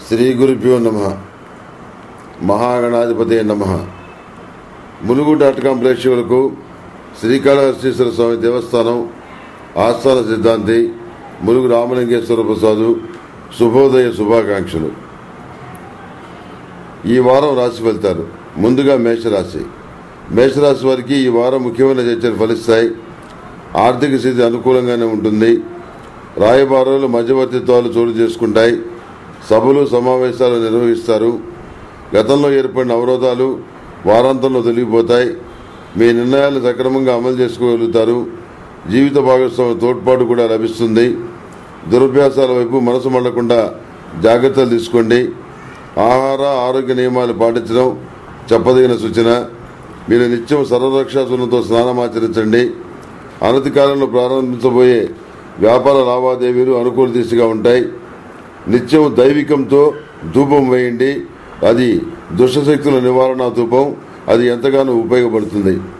శ్రీ గురుభ్యో నమ మహాగణాధిపతి నమ ములుగు డాట్ కాం ప్రేక్షకులకు శ్రీకాళహస్తీశ్వర స్వామి దేవస్థానం ఆస్థాన సిద్ధాంతి ములుగు రామలింగేశ్వర ప్రసాదు శుభోదయ శుభాకాంక్షలు ఈ వారం రాశి ఫలితాలు ముందుగా మేషరాశి మేషరాశి వారికి ఈ వారం ముఖ్యమైన చర్చలు ఫలిస్తాయి ఆర్థిక స్థితి అనుకూలంగానే ఉంటుంది రాయబారాలు మధ్యవర్తిత్వాలు చోటు చేసుకుంటాయి సభలు సమావేశాలు నిర్వహిస్తారు గతంలో ఏర్పడిన అవరోధాలు వారాంతంలో తొలగిపోతాయి మీ నిర్ణయాలను సక్రమంగా అమలు చేసుకోగలుగుతారు జీవిత భాగస్వామి తోడ్పాటు కూడా లభిస్తుంది దురభ్యాసాల వైపు మనసు మళ్లకుండా జాగ్రత్తలు తీసుకోండి ఆహార ఆరోగ్య నియమాలు పాటించడం చెప్పదగిన సూచన మీరు నిత్యం సర్వరక్షాసులతో స్నానమాచరించండి అనతి కాలంలో ప్రారంభించబోయే వ్యాపార లావాదేవీలు అనుకూల దిశగా ఉంటాయి నిత్యం దైవికంతో ధూపం వేయండి అది దుష్టశక్తుల నివారణ ధూపం అది ఎంతగానో ఉపయోగపడుతుంది